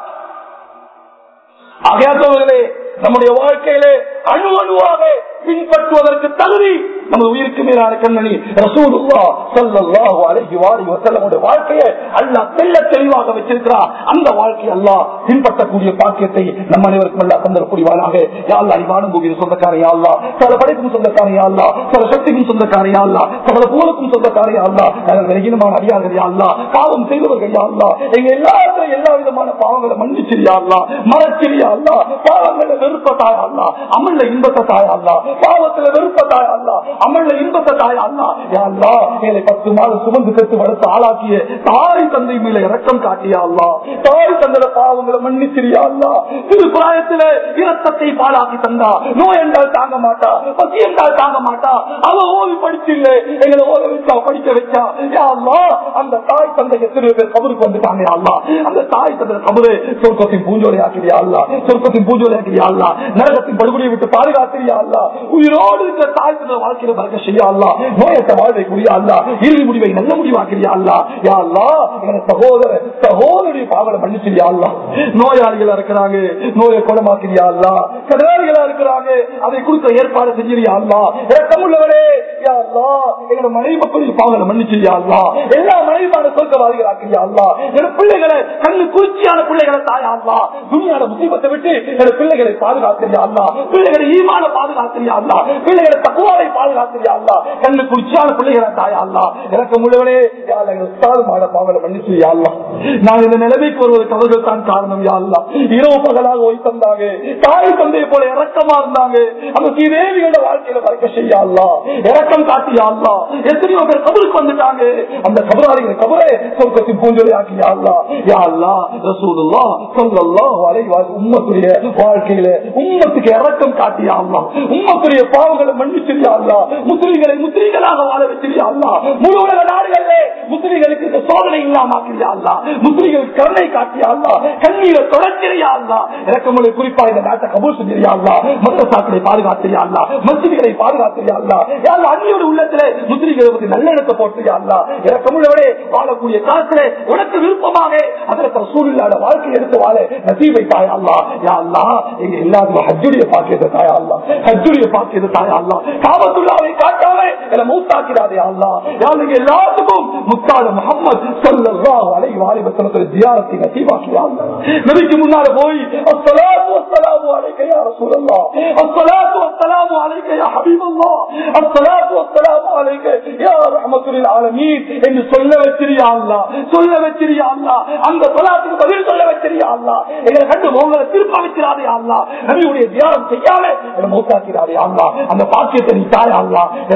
ஆகையாத்தவர்களே நம்முடைய வாழ்க்கையிலே அணு அணுவாக பின்பற்றுவதற்கு தகுதி நமது உயிருக்கு மேலான கண்ணனி ரசூலுல்லா ஸல்லல்லாஹு அலைஹி வஸல்லம் வஸல்லமுடைய வாழ்க்கையை அல்லாஹ் தெள்ள தெளிவாக வச்சிருக்கிறார் அந்த வாழ்க்கை அல்லாஹ் பின்பற்றக்கூடிய பாக்கியத்தை நம்ம அனைவருக்கும் அல்லாஹ் தந்தரக்கூடியவானாக யா அல்லாஹ் அறிவான பூமியின் சொந்தக்காரன் யா அல்லாஹ் சகல படைப்பும் சொந்தக்காரன் யா அல்லாஹ் சகல சக்திக்கும் சொந்தக்காரன் யா அல்லாஹ் சகல புகழுக்கும் சொந்தக்காரன் யா அல்லாஹ் நாங்கள் விலகினமான அடியார்கள் யா அல்லாஹ் பாவம் செய்தவர்கள் யா அல்லாஹ் எங்க எல்லாருக்கும் எல்லா விதமான பாவங்களை மன்னிச்சிரு யா அல்லாஹ் மறச்சிரு யா அல்லாஹ் பாவங்களை வெறுப்பத்தாயா அல்லாஹ் அமல்ல இன்பத்தை தாயா அல்லாஹ் பாவத்துல வெறுப்பத்தாயா அல்லாஹ் அமல்ல இன்பத்தை தாயா அல்லாஹ் யா அல்லாஹ் எங்களை பத்து மாதம் சுமந்து கட்டு வளர்த்து ஆளாக்கிய தாய் தந்தை மேல இரக்கம் காட்டியா அல்லாஹ் தாய் தந்தைய பாவங்களை மன்னிச்சிரியா அல்லாஹ் சிறு பிராயத்துல இரத்தத்தை பாலாக்கி தந்தா நோய் என்றால் தாங்க மாட்டா பசி என்றால் தாங்க மாட்டா அவ ஓவி படிச்சில்ல எங்களை ஓத வச்சா படிக்க வச்சா யா அல்லாஹ் அந்த தாய் தந்தை எத்தனை பேர் கபருக்கு வந்துட்டாங்க யா அல்லாஹ் அந்த தாய் தந்தை கபரு சொர்க்கத்தின் பூஞ்சோலை ஆக்கிறியா அல்லா சொர்க்கத்தின் பூஞ்சோலை ஆக்கிறியா அல்லா நரகத்தின் படுகொடியை விட்டு பாதுகாத்திரியா அல்லா உயிரோடு இருக்கிற தாய் தந்தை வாழ்க்கையில மறக்க செய்யா அல்லா நோயற்ற வாழ்வை புரியா அல்லா இறுதி முடிவை நல்ல முடிவாக்கிறியா அல்லா யா அல்லா என சகோதர சகோதரி பாவலை மன்னிச்சிரியா அல்லா நோயாளிகளா இருக்கிறாங்க நோயை குணமாக்கிறியா அல்லா கடனாளிகளா இருக்கிறாங்க அதை கொடுக்க ஏற்பாடு செஞ்சிரியா அல்லா தமிழவரே யா அல்லா எங்களோட மனைவி மக்களுடைய பாவங்களை மன்னிச்சிரியா அல்லா எல்லா மனைவிமான சொர்க்கவாதிகளாக்கிறியா அல்லா என் பிள்ளைகளை கண்ணு குளிர்ச்சியான பிள்ளைகளை தாயா அல்லா துணியான முசீபத்தை விட்டு என் பிள்ளைகளை பாதுகாக்கிறியா அல்லா பிள்ளைகளை ஈமான பாதுகாக்கிறியா அல்லா பிள்ளைகளை தக்குவாவை பாதுகாக்கிறியா அல்லா கண்ணு குளிர்ச்சியான பிள்ளைகளை தாயா அல்லா எனக்கு முழுவனே உஸ்தாதுமான பாவங்களை மன்னிச்சிரியா அல்லா நான் இந்த நிலைமைக்கு வருவதற்கு அவர்கள் தான் காரணம் யா அல்லா இரவு பகலாக ஓய் தந்தாங்க தாய் தந்தையை போல இறக்கமா இருந்தாங்க அந்த ஸ்ரீதேவியோட வாழ்க்கையில மறைக்க செய்யா அல்லா இறக்கம் காட்டியா அல்லா எத்தனையோ பேர் கபருக்கு வந்துட்டாங்க அந்த கபராளிகள் கபரே சொர்க்கத்தின் பூஞ்சொலி ஆக்கியா அல்லா யா அல்லா ரசூலுல்லா ஸல்லல்லாஹு அலைஹி வஸல்லம் உம்மத்துடைய வாழ்க்கையில உம்மத்துக்கு இறக்கம் காட்டியா அல்லா உம்மத்துடைய பாவங்களை மன்னிச்சிரியா அல்லா முஸ்லிம்களை முஸ்லிம்களாக வாழ வச்சிரியா அல்லா முழு உலக நாடுகளிலே முஸ்லிம்களுக்கு இந்த சோதனை இல்லாம ஆக்கிரியா அல்லா முஸ்லிம்களுக்கு கருணை காட்டியா அல்லா கண்ணீரை தொடர்ச்சியா அல்லா இறக்கமுறை குறிப்பா இந்த நாட்டை கபூல் செஞ்சிரியா அல்லா மதரசாக்களை பாதுகாத்திரியா அல்லா மசிதிகளை பாதுகாத்திரியா அல்லா யாரு அந்நியோட உள்ளத்துல முஸ்லிம்களை பத்தி நல்ல இடத்தை போட்டியா அல்லா இறக்கமுள்ளவரே வாழக்கூடிய காலத்துல உனக்கு விருப்பமாக அதற்கு சூழ்நிலையோட வாழ்க்கை எடுத்து வாழ நசீபை தாயா அல்லா யா அல்லா எங்க எல்லாருக்கும் ஹஜ்ஜுடைய பாக்கியத்தை தாயா அல்லா ஹஜ்ஜுடைய பாக்கியத்தை தாயா அல்லா காபத்துள்ளாவை காட்டாம என்ன மூத்தாக்கிறாதே அல்லா யாரு எங்க எல்லாத்துக்கும் முத்தாத முகமது சொல்லல்லாஹு அலைஹி வாலிபத்தனத்துல ஜியாரத்தை நசீபாக்கியா அல்லா நபிக்கு முன்னால போய் அஸ்ஸலாத்து வஸ்ஸலாமு அலைக்க யா ரசூலல்லாஹ் அஸ்ஸலாத்து வஸ்ஸலாமு அலைக்க யா ஹபீபல்லாஹ் அஸ்ஸலாத்து வஸ்ஸலாமு அலைக்க யா ரஹ்மத்துல் ஆலமீன் என்று சொல்ல வச்சிரியா அல்லா சொல்ல வச்சிரியா அல்லா அந்த சொலாத்துக்கு பதில் சொல்ல வச்சிரியா அல்லா எங்களை கண்டு மோகங்களை திருப்ப வச்சிராதே அல்லா நபியுடைய தியானம் செய்யாம என்னை மூத்தாக்கிறாரே அல்லா அந்த பாக்கியத்தை நீ தாயா அல்லா எனக்கு முழு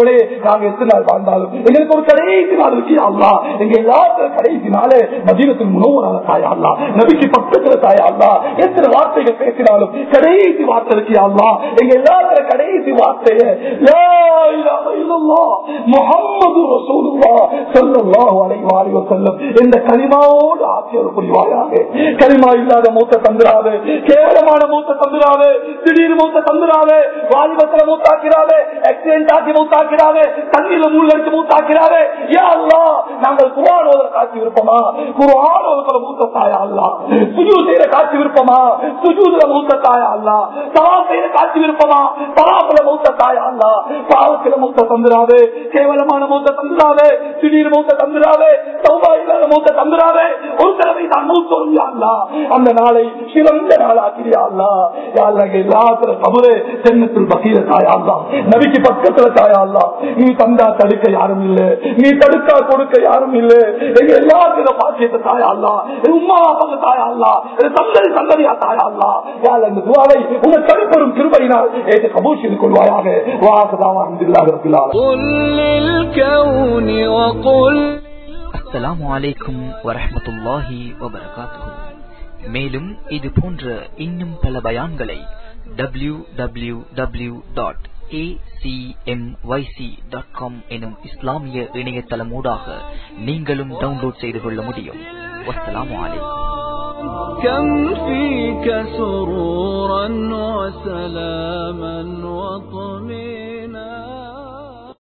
நபியோட நாங்க எத்தனை நாள் வாழ்ந்தாலும் எங்களுக்கு ஒரு கடைசி நாள் இருக்கு அல்லா எங்க எல்லாத்துல கடைசி நாளே மதீனத்தில் முனவரான தாயா அல்லா நபிக்கு பக்கத்துல தாயா அல்லா எத்தனை வார்த்தைகள் பேசினாலும் கடைசி வார்த்தை இருக்கு அல்லா எங்க எல்லாத்துல கடைசி வார்த்தைய லா இலாஹ இல்லல்லாஹ் முஹம்மது ரசூலுல்லாஹ் ஸல்லல்லாஹு அலைஹி வஸல்லம் இந்த கலிமாவோடு ஆசிரியர் புரிவாயாக கலிமா இல்லாத மூத்த தந்துராது கேவலமான மூத்த தந்துராது திடீர் மூத்த தந்துராது வாலிபத்துல மூத்தாக்கிறாரு ஆக்சிடென்ட் ஆக்கி மூத்தாக்கிறாரு தண்ணியில மூழ்கடிச்சு மூத்தாக்கிறாரு யா அல்லாஹ் நாங்கள் குர்ஆன் ஓதுற காட்சி விருப்பமா குர்ஆன் ஓதுற மூத்த தாயா அல்லாஹ் சுஜூத் செய்யற காட்சி விருப்பமா சுஜூதுல மூத்த தாயா அல்லாஹ் தவாப் செய்யற காட்சி விருப்பமா தவாப்புல மூத்த தாயா அல்லாஹ் பாவத்துல மூத்த தந்துராது கேவலமான மூத்த தந்துராது திடீர் மூத்த தந்துராது சௌபா இல்லாத மூத்த தந்துராது ஒரு தடவை தான் மூத்தோரும் யா அல்லாஹ் அந்த நாளை சிறந்த நாளாக்கிறியா அல்லாஹ் யா அல்லாஹ் எல்லாத்துல கபரு ஜன்னத்துல் பகீர தாயா அல்லாஹ் நபிக்கு பக்கத்துல தாயா அல்லாஹ் நீ தந்தா தடுக்க யாரும் இல்ல நீ தடுத்தா கொடுக்க யாரும் இல்ல எங்க எல்லாத்துல பாக்கியத்தை தாயா அல்லாஹ் என் உம்மா பாப்பாங்க தாயா அல்லாஹ் என் சந்ததி சந்ததியா தாயா அல்லாஹ் யா அல்லாஹ் இந்த துவாவை உங்க தனிப்பெரும் கிருபையினால் ஏற்று கபூல் செய்து கொள்வாயாக வாசதாவா அஹமதுல்லாஹி ரப்பில் ஆலமீன் قل للكون وقل அஸ்ஸலாமு அலைக்கும் வரஹ்மத்துல்லாஹி வபரகாத்துஹு மேலும் இது போன்ற இன்னும் பல பயான்களை டபிள்யூ டபிள்யூ டபிள்யூ டாட் எனும் இஸ்லாமிய இணையதளமூடாக நீங்களும் டவுன்லோட் செய்து கொள்ள முடியும் வஸ்ஸலாமு அலைக்கும் كم فيك سرورا وسلاما